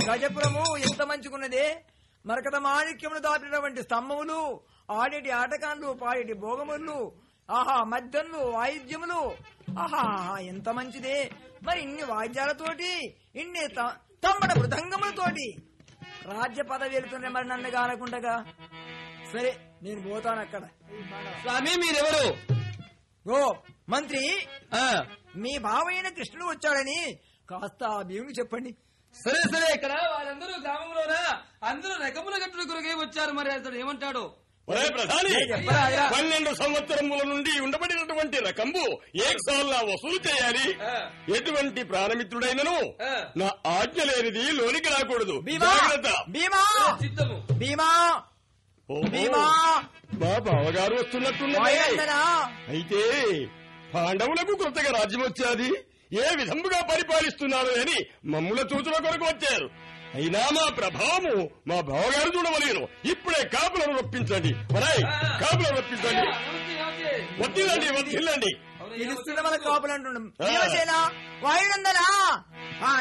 గజపురము ఎంత మంచుకున్నదే మరకత మాణిక్యములు దాటినటువంటి స్తంభములు ఆడేటి ఆటకాన్లు పాడేటి భోగములు ఆహా మద్దన్లు వాయిద్యములు ఆహా ఆహా, ఎంత మంచిదే మరి ఇన్ని వాయిద్యాలతోటి ఇన్ని త- తమ్మడ మృదంగములతోటి రాజ్య పదవి వెళ్తుండే మరి నన్ను కానకుండగా సరే నేను పోతాను అక్కడ స్వామి మీరెవరు గో మంత్రి ఆ, మీ బావైన కృష్ణుడు వచ్చాడని కాస్త ఆ భీముని చెప్పండి సరే సరే ఇక్కడ వాళ్ళందరూ గ్రామంలోనా అందరూ రకముల గట్టుల కొరకే వచ్చారు మరి అతడు ఏమంటాడు ఒరే ప్రధాని ఏ చెప్పరా అయ్యా? పన్నెండు సంవత్సరముల నుండి ఉండబడినటువంటి రకంబు ఏకసార్లా వసూలు చేయాలి ఆ. ఎటువంటి ప్రాణమిత్రుడైనను ఆ. నా ఆజ్ఞ లేనిది లోనికి రాకూడదు భీమా జాగ్రత్త భీమా చిత్తము భీమా ఓహో, భీమా మా బావగారు వస్తున్నట్టున్నది వాయునందనా అయితే పాండవులకు కొత్తగా రాజ్యం వచ్చాది ఏ విధముగా పరిపాలిస్తున్నారు అని మమ్ముల చూచుల కొరకు వచ్చారు అయినా మా ప్రభావము మా బావగారు చూడవలేను ఇప్పుడే కాపులను రప్పించండి ఒరేయ్, కాపులను రప్పించండి నమస్తే, నమస్తే. వద్దిల్లండి వద్దిల్లండి అవును, పిలుస్తున్న మన కాపులు అంటున్నాం ఆ. భీమసేన వాయునందనా ఆ